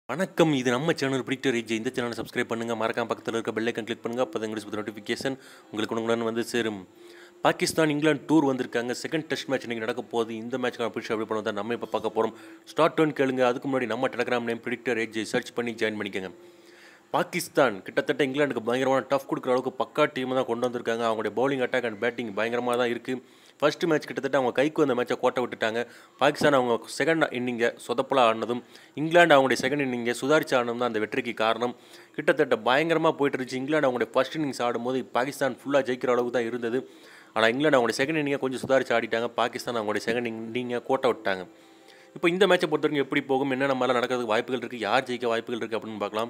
வணக்கம் இது நம்ம சேனல் பிடிக்டர் ஏஜ் இந்த சேனலை சப்ஸ்கிரைப் பண்ணுங்கள் மறக்காம பக்கத்தில் இருக்க பெல் ஐக்கன் கிளிக் பண்ணுங்கள் அப்போ தான் எங்களுக்கு நோட்டிஃபிகேஷன் உங்களுக்கு உடனுக்குடன் வந்து சேரும் பாகிஸ்தான் இங்கிலாந்து டூர் வந்திருக்காங்க செகண்ட் டெஸ்ட் மேட்ச் இன்றைக்கி நடக்க போகுது இந்த மேட்ச்க்கான பிடிச்சி அப்படி பண்ணுவதா நம்ம இப்போ பார்க்க போகிறோம் ஸ்டார்ட் ஒன் கேளுங்க அதுக்கு முன்னாடி நம்ம Telegram name predictor age search பண்ணி ஜாயின் பண்ணிக்கோங்க பாகிஸ்தான் கிட்டத்தட்ட இங்கிலாந்துக்கு பயங்கரமான டஃப் கொடுக்குற அளவுக்கு பக்கா டீம் தான் கொண்டு வந்திருக்காங்க அவங்களுடைய பவுலிங் அட்டாக் அண்ட் பேட்டிங் பயங்கரமாக தான் இருக்குது ஃபர்ஸ்ட் மேட்ச் கிட்டத்தட்ட அவங்க கைக்கு வந்த மேட்சை கோட்டை விட்டுட்டாங்க பாகிஸ்தான் அவங்க செகண்ட் இன்னிங்கை சொதப்பலாக ஆடினதும் இங்கிலாந்து அவங்களுடைய செகண்ட் இன்னிங்கை சுதாரிச்சு ஆனதும் தான் அந்த வெற்றிக்கு காரணம் கிட்டத்தட்ட பயங்கரமாக போயிட்டு இருந்துச்சு இங்கிலாந்து அவங்களுடைய ஃபர்ஸ்ட் இன்னிங்ஸ் ஆடும்போது பாகிஸ்தான் ஃபுல்லாக ஜெயிக்கிற அளவுக்கு தான் இருந்தது ஆனால் இங்கிலாந்து அவங்களுடைய செகண்ட் இன்னிங்கை கொஞ்சம் சுதாரிச்சு ஆடிட்டாங்க பாகிஸ்தான் அவங்களுடைய செகண்ட் இன்னிங்கை கோட்டை விட்டாங்க இப்போ இந்த மேட்சை பொறுத்த வரைக்கும் எப்படி போகும் என்னென்ன மாதிரிலாம் நடக்கிறதுக்கு வாய்ப்புகள் இருக்குது யார் ஜெயிக்க வாய்ப்புகள் இருக்குது அப்படின்னு பார்க்கலாம்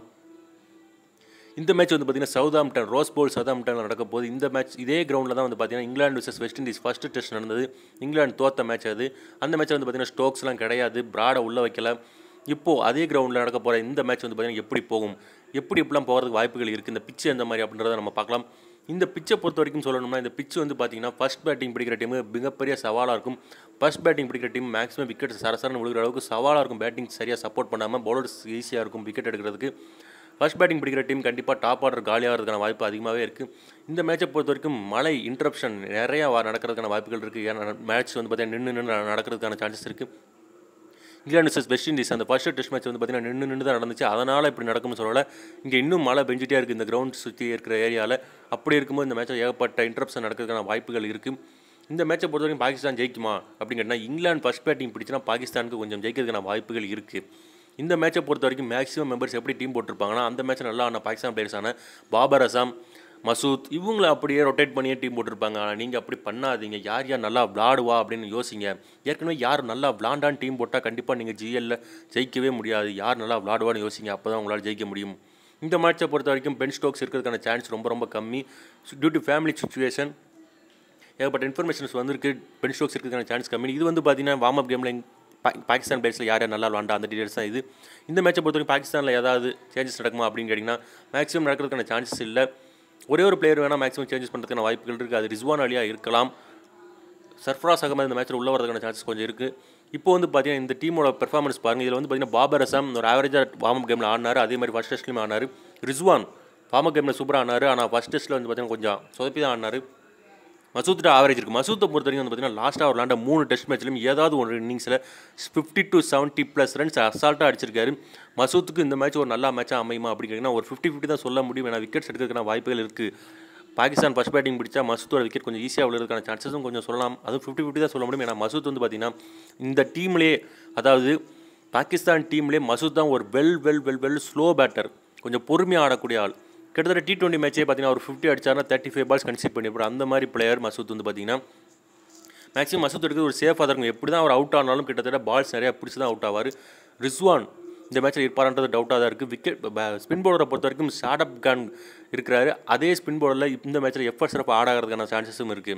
இந்த மேட்ச் வந்து பார்த்தீங்கன்னா சவுதாம்டன் ரோஸ் போல் சவுதாம்டனில் நடக்க போகுது இந்த மேட்ச் இதே கிரவுண்டில் தான் வந்து பார்த்தீங்கன்னா England vs West Indies first test நடந்தது இங்கிலாந்து தோத்த மேட்ச் அது அந்த மேட்ச் வந்து பார்த்தீங்கன்னா ஸ்டோக்ஸ்லாம் கிடையாது பிராடை உள்ளே வைக்கல இப்போது அதே கிரவுண்டில் நடக்க போகிற இந்த மேட்ச் வந்து பார்த்தீங்கன்னா எப்படி போகும் எப்படி இப்படிலாம் போகிறதுக்கு வாய்ப்புகள் இருக்குது இந்த பிச்சு எந்த மாதிரி அப்படின்றத நம்ம பார்க்கலாம் இந்த பிச்சை பொறுத்த வரைக்கும் சொல்லணும்னா இந்த பிச்சு வந்து பார்த்தீங்கன்னா ஃபர்ஸ்ட் பேட்டிங் பிடிக்கிற டீமு மிகப்பெரிய சவாலாக இருக்கும் ஃபர்ஸ்ட் பேட்டிங் பிடிக்கிற டீம் மேக்ஸிமம் விக்கெட் சரசரன்னு விழுகிற அளவுக்கு சவாலாக இருக்கும் பேட்டிங் சரியாக சப்போர்ட் பண்ணாமல் பவுலர்ஸ் ஈஸியாக இருக்கும் விக்கெட் எடுக்கிறதுக்கு ஃபர்ஸ்ட் பேட்டிங் பிடிக்கிற டீம் கண்டிப்பாக டாப் ஆர்டர் காலியாகிறதுக்கான வாய்ப்பு அதிகமாகவே இருக்குது இந்த மேட்சை பொறுத்த வரைக்கும் மழை இன்டரப்ஷன் நிறையா வா- நடக்கிறதுக்கான வாய்ப்புகள் இருக்குது ஏன்னா மேட்ச் வந்து பார்த்தீங்கன்னா நின்று நின்று நடக்கிறதுக்கான சான்சஸ் இருக்குது இங்கிலாந்து vs வெஸ்ட் இண்டீஸ் அந்த ஃபர்ஸ்ட் டெஸ்ட் மேட்ச் வந்து பார்த்தீங்கன்னா நின்று நின்று தான் நடந்துச்சு அதனால் இப்படி நடக்கும்னு சொல்லலை இங்கே இன்னும் மழை பெஞ்சிட்டே இருக்குது இந்த கிரவுண்ட் சுற்றி இருக்கிற ஏரியாவில் அப்படி இருக்கும்போது இந்த மேட்ச்சில் ஏகப்பட்ட இன்டரப்ஷன் நடக்கிறதுக்கான வாய்ப்புகள் இருக்குது இந்த மேட்சை பொறுத்த வரைக்கும் பாகிஸ்தான் ஜெயிக்குமா அப்படின்னு கேட்டால் இங்கிலாந்து ஃபர்ஸ்ட் பேட்டிங் பிடிச்சினா பாகிஸ்தானுக்கு கொஞ்சம் ஜெயிக்கிறதுக்கான வாய்ப்புகள் இருக்குது இந்த மேட்சை பொறுத்த வரைக்கும் மேக்ஸிமம் மெம்பர்ஸ் எப்படி டீம் போட்டிருப்பாங்கன்னா அந்த மேட்ச் நல்லா ஆன பாகிஸ்தான் பிளேயர்ஸான பாபர் அசாம் மசூத் இவங்களை அப்படியே ரொட்டேட் பண்ணியே டீம் போட்டிருப்பாங்க ஆனால் நீங்கள் அப்படி பண்ணாதீங்க யார் யார் நல்லா விளாடுவா அப்படின்னு யோசிங்க ஏற்கனவே யார் நல்லா விளாண்டான்னு டீம் போட்டால் கண்டிப்பாக நீங்கள் ஜிஎல்ல ஜெயிக்கவே முடியாது யார் நல்லா விளாடுவான்னு யோசிங்க அப்போ தான் உங்களால் ஜெயிக்க முடியும் இந்த மேட்சை பொறுத்த வரைக்கும் பென் ஸ்டோக்ஸ் இருக்கிறதுக்கான சான்ஸ் ரொம்ப ரொம்ப கம்மி டியூ டு ஃபேமிலி சுச்சுவேஷன் ஏகப்பட்ட இன்ஃபர்மேஷன்ஸ் வந்திருக்கு பென் ஸ்டோக்ஸ் இருக்கிறதுக்கான சான்ஸ் கம்மி இது வந்து பார்த்தீங்கன்னா வார்ம் அப் கேமில் பாகிஸ்தான் பிளேயர்ஸில் யார் யார் நல்லா விளாண்டா அந்த டீடைல்ஸ் தான் இது இந்த மேட்சை பொறுத்த வரைக்கும் பாகிஸ்தானில் ஏதாவது சேஞ்சஸ் நடக்குமா அப்படின்னு கேட்டிங்கன்னா மேக்ஸிமம் நடக்கிறதுக்கான சான்சஸ் இல்லை ஒரே ஒரு பிளேயர் வேணால் மேக்ஸிமம் சேஞ்சஸ் பண்ணுறதுக்கான வாய்ப்புகள் இருக்குது அது ரிஸ்வான் அலியா இருக்கலாம் சர்ஃப்ராஸ் அகமது இந்த மேட்ச்சில் உள்ள வரதுக்கான சான்சஸ் கொஞ்சம் இருக்குது இப்போ வந்து பார்த்தீங்கன்னா இந்த டீமோட பெர்ஃபார்மன்ஸ் பாருங்கள் இதில் வந்து பார்த்தீங்கன்னா பாபர் அசாம் ஒரு ஆவரேஜாக வார்ம் அப் கேமில் ஆடினார் அதே மாதிரி ஃபஸ்ட் டெஸ்ட்லையும் ஆனார் ரிஸ்வான் வார்ம் அப் கேமில் சூப்பராக ஆனார் ஆனால் ஃபஸ்ட் டெஸ்ட்டில் வந்து பார்த்தீங்கன்னா கொஞ்சம் சொதப்பி தான் ஆடினார் மசூத்திட்ட ஆவரேஜ் இருக்குது மசூத்தை பொறுத்த வரைக்கும் வந்து பார்த்தீங்கன்னா லாஸ்ட்டாக ஒரு விளாண்ட மூணு டெஸ்ட் மேட்ச்லையும் ஏதாவது ஒரு இன்னிங்ஸில் fifty to seventy plus runs அசால்ட்டாக அடிச்சிருக்காரு மசூத்துக்கு இந்த மேட்ச் ஒரு நல்ல மேட்சாக அமையுமா அப்படின்னு கேட்டிங்கன்னா ஒரு ஃபிஃப்டி ஃபிஃப்டி தான் சொல்ல முடியும் ஏன்னா விக்கெட்ஸ் எடுக்கிறதுக்கான வாய்ப்புகள் இருக்குது பாகிஸ்தான் ஃபஸ்ட் பேட்டிங் பிடிச்சா மசூத்தோட விக்கெட் கொஞ்சம் ஈஸியாக விழுறதுக்கான சான்சஸும் கொஞ்சம் சொல்லலாம் அதுவும் ஃபிஃப்டி ஃபிஃப்டி தான் சொல்ல முடியும் ஏன்னா மசூத் வந்து பார்த்தீங்கன்னா இந்த டீம்லேயே அதாவது பாகிஸ்தான் டீம்லேயே மசூத் தான் ஒரு well well well well slow batter கொஞ்சம் பொறுமையாக ஆடக்கூடிய ஆள் கிட்டத்தட்ட டி டுவெண்ட்டி மேட்சே பார்த்தீங்கன்னா ஒரு ஃபிஃப்டி அடிச்சாருன்னா தேர்ட்டி ஃபைவ் பால்ஸ் கன்சிட் பண்ணிருப்பார் அந்த மாதிரி பிளேயர் மசூத் வந்து பார்த்தீங்கன்னா மேக்ஸிமம் மசூத் எடுக்கிறது ஒரு சேஃபாக தான் இருக்கும் எப்படி தான் அவர் அவுட் ஆனாலும் கிட்டத்தட்ட பால்ஸ் நிறையா பிடிச்சி தான் அவுட் ஆவார் ரிஸ்வான் இந்த மேட்ச்சில் இருப்பாருன்றது டவுட்டாக தான் இருக்குது விக்கெட் ஸ்பின் பவுலரை பொறுத்த வரைக்கும் ஷாடப் கான் இருக்கிறாரு அதே ஸ்பின் பவுலரில் இந்த மேட்ச்சில் எஃபர்ட் சிறப்பு ஆடாகிறதுக்கான சான்சஸும் இருக்குது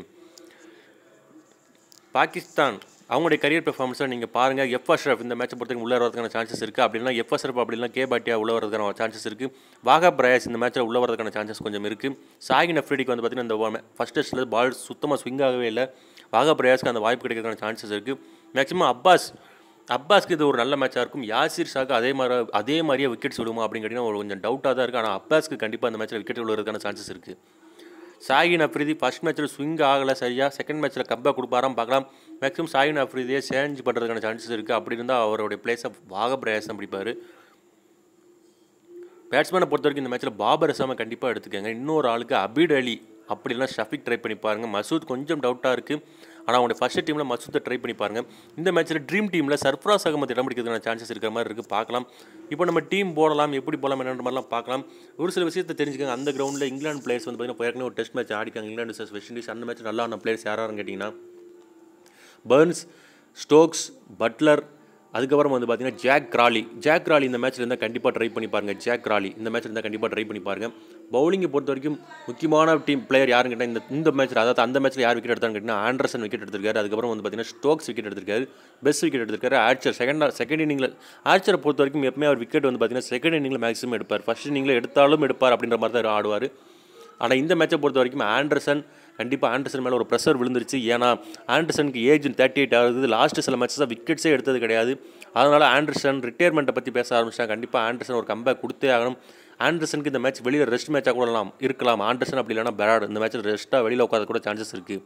பாகிஸ்தான் அவங்களுடைய கரியர் பெர்ஃபார்மன்ஸை நீங்கள் பாருங்கள் எஃப் அஷ்ரஃப் இந்த மேட்சை பொறுத்தவரைக்கும் உள்ள வரதுக்கான சான்சஸ் இருக்குது அப்படின்னா எஃப் அஷ்ரஃப் அப்படின்னா கே பாட்டியா உள்ள வரதுக்கான சான்சஸ் இருக்குது வாகா பிரயாஸ் இந்த மேட்ச்சில் உள்ள வரதுக்கான சான்சஸ் கொஞ்சம் இருக்குது சாகின் அஃப்ரிடிக்கு வந்து பார்த்தீங்கன்னா இந்த ஃபஸ்ட் டெஸ்ட்டில் பால் சுத்தமாக ஸ்விங் ஆகவே இல்லை வாகா பிரயாஸ்க்கு அந்த வாய்ப்பு கிடைக்கிறதுக்கான சான்சஸ் இருக்குது மேக்ஸிமம் அப்பாஸ் அப்பாஸ்க்கு இது ஒரு நல்ல மேட்சாக இருக்கும் யாசிர் ஷாக்கு அதே மாதிரி அதே மாதிரியே விக்கெட்ஸ் விடுமா அப்படின்னு கேட்டிங்கன்னா ஒரு கொஞ்சம் டவுட்டாக தான் இருக்குது ஆனால் அப்பாஸ்க்கு கண்டிப்பாக அந்த மேட்ச்சில் விக்கெட் விழுறதுக்கான சான்சஸ் இருக்குது சாகின் அஃப்ரிதி ஃபர்ஸ்ட் மேட்ச்சில் ஸ்விங் ஆகலை சரியாக செகண்ட் மேட்ச்சில் கப்பேக் கொடுப்பாராம் பார்க்கலாம் மேக்ஸிமம் சாகின் அஃப்ரிதியை சேஞ்ச் பண்ணுறதுக்கான சான்சஸ் இருக்குது அப்படி இருந்தால் அவருடைய பிளேஸை வாக பிரயாசம் பிடிப்பார் பேட்ஸ்மேனை பொறுத்த வரைக்கும் இந்த மேட்ச்சில் பாபர் அசாமை கண்டிப்பாக எடுத்துக்கோங்க இன்னொரு ஆளுக்கு அபிட் அலி அப்படிலாம் ஷஃபிக் ட்ரை பண்ணி பாருங்க மசூத் கொஞ்சம் டவுட்டாக இருக்குது ஆனால் அவங்களுடைய ஃபர்ஸ்ட் டீமில் மசூத்தை ட்ரை பண்ணி பாருங்க இந்த மேட்ச்சில் ட்ரீம் டீமில் சர்ஃப்ராஸ் அகமது இடம் பிடிக்கிறதுக்கான சான்சஸ் இருக்கிற மாதிரி இருக்குது பார்க்கலாம் இப்போ நம்ம டீம் போடலாம் எப்படி போடலாம் என்னன்ற மாதிரிலாம் பார்க்கலாம் ஒரு சில விஷயத்தை தெரிஞ்சுக்கோங்க அந்த கிரவுண்டில் இங்கிலாந்து பிளேயர்ஸ் வந்து பார்த்தீங்கன்னா ஏற்கனவே ஒரு டெஸ்ட் மேட்ச் ஆடிக்காங்க இங்கிலாந்து vs வெஸ்ட் இண்டீஸ் அந்த மேட்ச் நல்லா ஆன பிளேயர்ஸ் யாராருன்னு கேட்டிங்கன்னா பர்ன்ஸ் ஸ்டோக்ஸ் பட்லர் அதுக்கப்புறம் வந்து பார்த்தீங்கன்னா ஜாக் கிராலி ஜாக் கிராலி இந்த மேட்ச்சில் இருந்தால் கண்டிப்பாக ட்ரை பண்ணி பாருங்க ஜாக் கிராலி இந்த மேட்ச்சில் இருந்தால் கண்டிப்பாக ட்ரை பண்ணி பாருங்க பவுலிங்கை பொறுத்த வரைக்கும் முக்கியமான டீம் பிளேயர் யாருன்னு கேட்டால் இந்த இந்த மேட்ச்சில் அதாவது அந்த மேட்ச்சில் யார் விக்கெட் எடுத்தான்னு கேட்டிங்கன்னா ஆண்டர்சன் விக்கெட் எடுத்திருக்காரு அதுக்கப்புறம் வந்து பார்த்தீங்கன்னா ஸ்டோக்ஸ் விக்கெட் எடுத்திருக்காரு பெஸ்ட் விக்கெட் எடுத்திருக்காரு ஆர்ச்சர் செகண்ட் செகண்ட் இன்னிங்கில் ஆர்ச்சரை பொறுத்த வரைக்கும் எப்பவுமே அவர் விக்கெட் வந்து பார்த்தீங்கன்னா செகண்ட் இன்னிங்கில் மேக்ஸிமம் எடுப்பார் ஃபர்ஸ்ட் இன்னிங்கில் எடுத்தாலும் எடுப்பார் அப்படின்ற மாதிரி தான் ஆடுவார் ஆனால் இந்த மேட்சை பொறுத்த வரைக்கும் ஆண்டர்சன் கண்டிப்பாக ஆண்டர்சன் மேலே ஒரு ப்ரெஷர் விழுந்துருச்சு ஏன்னா ஆண்டர்சனுக்கு ஏஜ் தேர்ட்டி எயிட் ஆகுது லாஸ்ட் சில மேட்சஸாக விக்கெட்ஸே எடுத்தது கிடையாது அதனால் ஆண்டர்சன் ரிட்டையர்மெண்ட்டை பற்றி பேச ஆரம்பிச்சிட்டாங்க கண்டிப்பாக ஆண்டர்சன் ஒரு கம்பேக் கொடுத்தே ஆகணும் ஆண்டர்சனுக்கு இந்த மேட்ச் வெளியில் ரெஸ்ட் மேட்சாக கூடலாம் இருக்கலாம் ஆண்டர்சன் அப்படி இல்லைனா பிராட் இந்த மேட்ச்சில் ரெஸ்ட்டாக வெளியில் உட்கார கூட சான்சஸ் இருக்குது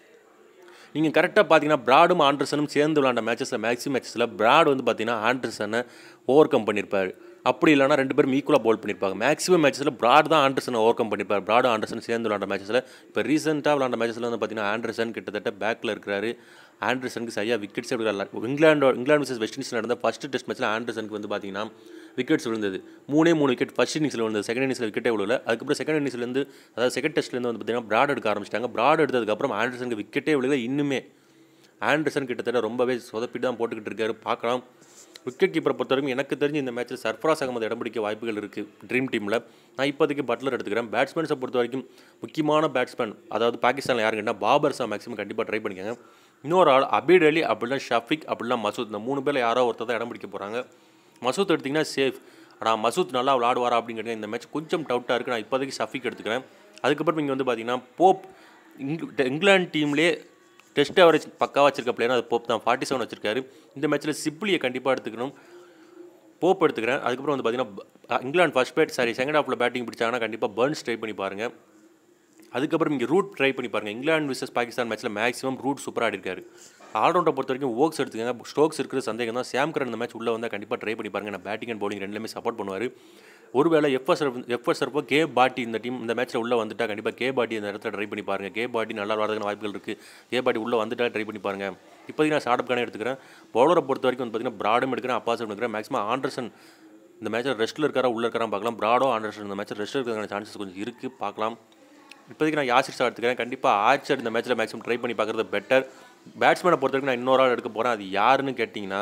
நீங்கள் கரெக்டாக பார்த்தீங்கன்னா பிராடும் ஆண்டர்சனும் சேர்ந்து விளாண்ட மேட்சஸில் மேக்ஸிமம் மேட்சஸில் பிராட் வந்து பார்த்தீங்கன்னா ஆண்டர்சனை ஓவர் கம் பண்ணியிருப்பார் அப்படி இல்லைனா ரெண்டு பேரும் ஈக்குவலாக போல் பண்ணியிருப்பாங்க மேக்ஸிமம் மேட்சஸில் பிராட் தான் ஆண்டர்சனை ஓவர் கம் பண்ணியிருப்பார் பிராடு ஆண்டர்சன் சேர்ந்து விளாண்ட மேட்சஸில் இப்போ ரீசெண்டாக விளாண்ட மேட்சஸில் வந்து பார்த்தீங்கன்னா ஆண்டர்சன் கிட்டத்தட்ட பேக்கில் இருக்கிறாரு ஆண்டர்சனுக்கு சரியாக விக்கெட்ஸ் எடுக்கல இங்கிலாண்டோ இங்கிலாந்து வர்சஸ் வெஸ்ட் இண்டீஸ் நடந்த ஃபஸ்ட்டு டெஸ்ட் மேட்ச்சில் ஆண்டர்சனுக்கு வந்து பார்த்தீங்கன்னா விக்கெட்ஸ் விழுந்தது மூணே மூணு விக்கெட் ஃபஸ்ட் இன்னிங்ஸில் விழுந்தது செகண்ட் இன்னிங்ஸில் விக்கெட்டே விழுல அதுக்கப்புறம் செகண்ட் இன்னிங்ஸ்லேருந்து அதாவது செகண்ட் டெஸ்ட்லேருந்து வந்து பார்த்தீங்கன்னா பிராட் எடுக்க ஆரம்பிச்சிட்டாங்க பிராட் எடுத்ததுக்கப்புறம் ஆண்டர்சனுக்கு விக்கெட்டே விழுல இன்னுமே ஆண்டர்சன் கிட்டத்தட்ட ரொம்பவே சொதப்பிட்டு தான் போட்டுக்கிட்டு இருக்காரு பார்க்கலாம் விக்கெட் கீப்பரை பொறுத்த வரைக்கும் எனக்கு தெரிஞ்சு இந்த மேட்ச்சில் சர்ஃப்ராஸ் அகமது இடம் பிடிக்க வாய்ப்புகள் இருக்குது ட்ரீம் டீமில் நான் இப்போதைக்கு பட்லர் எடுத்துக்கிறேன் பேட்ஸ்மேன்ஸை பொறுத்த வரைக்கும் முக்கியமான பேட்ஸ்மேன் அதாவது பாகிஸ்தானில் யாருங்கன்னா பாபர் ஷா மேக்ஸிமம் கண்டிப்பாக ட்ரை பண்ணிக்கோங்க இன்னொரு ஆள் அபீட் அலி அப்படின்னா ஷஃபிக் அப்படின்னா மசூத் இந்த மூணு பேரில் யாரோ ஒருத்தர் தான் இடம் பிடிக்க போகிறாங்க மசூத் எடுத்திங்கன்னா சேஃப் ஆனால் மசூத் நல்லா விளாடுவாரா அப்படிங்கிறது இந்த மேட்ச் கொஞ்சம் டவுட்டாக இருக்குது நான் இப்போதைக்கு ஷஃபிக் எடுத்துக்கிறேன் அதுக்கப்புறம் இங்கே வந்து பார்த்தீங்கன்னா போப் இங்கிலாந்து டீம்லேயே டெஸ்ட் அவரேஜ் பக்காவாக வச்சிருக்க பிளேயர் அது போப் தான் ஃபார்ட்டி செவன் வச்சிருக்காரு இந்த மேட்ச்சில் சிப்ளியை கண்டிப்பாக எடுத்துக்கணும் போப் எடுத்துக்கிறேன் அதுக்கப்புறம் வந்து பார்த்தீங்கன்னா England first bat sorry second ஹாஃபில் பேட்டிங் பிடிச்சாங்கன்னா கண்டிப்பாக பர்ன்ஸ் ட்ரை பண்ணி பாருங்கள் அதுக்கப்புறம் இங்கே ரூட் ட்ரை பண்ணி பாருங்கள் இங்கிலாந்து விசஸ் பாகிஸ்தான் மேட்ச்சில் மேக்ஸிமம் ரூட் சூப்பராக ஆடிருக்காரு ஆல்ரவுண்டை பொறுத்த வரைக்கும் ஓக்ஸ் எடுத்துக்கங்க ஸ்டோக்ஸ் இருக்கிற சந்தேகம் தான் சாம் கரன் இந்த மேட்ச் உள்ளே வந்தால் கண்டிப்பாக ட்ரை பண்ணி பாருங்கள் நான் பேட்டிங் அண்ட் பவுலிங் ரெண்டுலேயுமே சப்போர்ட் பண்ணுவார் ஒருவேளை எஃப்எஸ் எஃப்எஸ் சர்ப்போ கே பாட்டி இந்த டீம் இந்த மேட்ச்சில் உள்ளே வந்துட்டா கண்டிப்பாக கே பாட்டி இந்த இடத்துல ட்ரை பண்ணி பாருங்கள் கே பாட்டி நல்லா விளாடுறதுக்கு வாய்ப்புகள் இருக்குது கே பாட்டி உள்ளே வந்துட்டா ட்ரை பண்ணி பாருங்கள் இப்போதைக்கு நான் ஷார்ட் கானே எடுத்துக்கிறேன் பவுலரை பொறுத்த வரைக்கும் வந்து பார்த்தீங்கன்னா பிராடும் எடுக்கிறேன் அப்பாஸ் எடுக்கிறேன் மேக்ஸிமம் ஆண்டர்சன் இந்த மேட்ச்சில் ரெஸ்ட்டில் இருக்காரா உள்ளே இருக்காரா பார்க்கலாம் பிராடோ ஆண்டர்சன் இந்த மேட்ச்சில் ரெஸ்ட் இருக்கிறதுக்கான சான்சஸ் கொஞ்சம் இருக்குது பார்க்கலாம் இப்போதைக்கு நான் யாசிர் ஷா எடுத்துக்கிறேன் கண்டிப்பாக ஆர்ச்சர் இந்த மேட்ச்சில் மேக்ஸிமம் ட்ரை பண்ணி பார்க்குறது பெட்டர் பேட்ஸ்மேனை பொறுத்த வரைக்கும் நான் இன்னொரு ஆள் எடுக்க போகிறேன் அது யாருன்னு கேட்டிங்கன்னா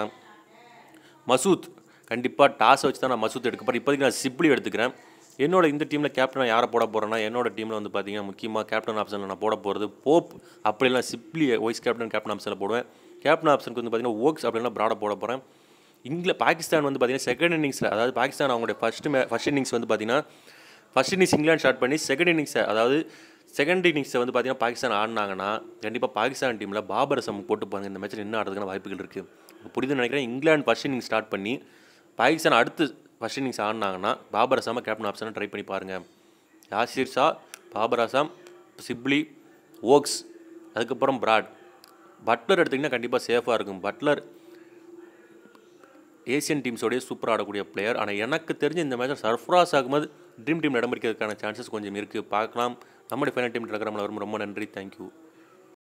மசூத் கண்டிப்பாக டாஸ் வச்சு தான் நான் மசூத் எடுக்க போகிறேன் இப்போதைக்கு நான் சிப்ளி எடுத்துக்கிறேன் என்னோட இந்த டீமில் கேப்டனாக யாரை போட போகிறேன்னா என்னோட டீமில் வந்து பார்த்தீங்கன்னா முக்கியமாக கேப்டன் ஆப்ஷனில் நான் போட போகிறது போப் அப்படிலாம் சிப்ளி வைஸ் கேப்டன் கேப்டன் ஆப்ஷனில் போடுவேன் கேப்டன் ஆப்ஷனுக்கு வந்து பார்த்தீங்கன்னா ஓக்ஸ் அப்படின்னா ப்ராட போட போகிறேன் இங்கில பாகிஸ்தான் வந்து பார்த்தீங்கன்னா செகண்ட் இன்னிங்ஸில் அதாவது பாகிஸ்தான் அவங்களுடைய ஃபஸ்ட்டு மே ஃபஸ்ட் இன்னிங்ஸ் வந்து பார்த்தீங்கன்னா ஃபஸ்ட் இன்னிங்ஸ் இங்கிலாந்து ஸ்டார்ட் பண்ணி செகண்ட் இன்னிங்ஸை அதாவது செகண்ட் இன்னிங்ஸை வந்து பார்த்தீங்கன்னா பாகிஸ்தான் ஆடினாங்கன்னா கண்டிப்பாக பாகிஸ்தான் டீமில் பாபர் அசம் போட்டு பாருங்க இந்த மேட்ச்சில் என்ன ஆடுறதுக்கான வாய்ப்புகள் இருக்குது புரியுதுன்னு நினைக்கிறேன் இங்கிலாந்து ஃபஸ்ட் இன்னிங்ஸ் ஸ்டார்ட் பண்ணி பாகிஸ்தான் அடுத்து ஃபஸ்ட் இன்னிங்ஸ் ஆடினாங்கன்னா பாபர் அசாமை கேப்டன் ஆப்ஷனை ட்ரை பண்ணி பாருங்கள் யாசிர் ஷா பாபர் அசாம் சிப்லி ஓக்ஸ் அதுக்கப்புறம் பிராட் பட்லர் எடுத்திங்கன்னா கண்டிப்பாக சேஃபாக இருக்கும் பட்லர் ஏசியன் டீம்ஸோடய சூப்பராக ஆடக்கூடிய பிளேயர் ஆனால் எனக்கு தெரிஞ்ச இந்த மேட்ச்சில் சர்ஃப்ராஸ் ஆகும்போது ட்ரீம் டீம் இடம் பிடிக்கிறதுக்கான சான்சஸ் கொஞ்சம் இருக்குது பார்க்கலாம் நம்முடைய ஃபைனல் டீம் டெலகிராமில் வரும் ரொம்ப நன்றி தேங்க்யூ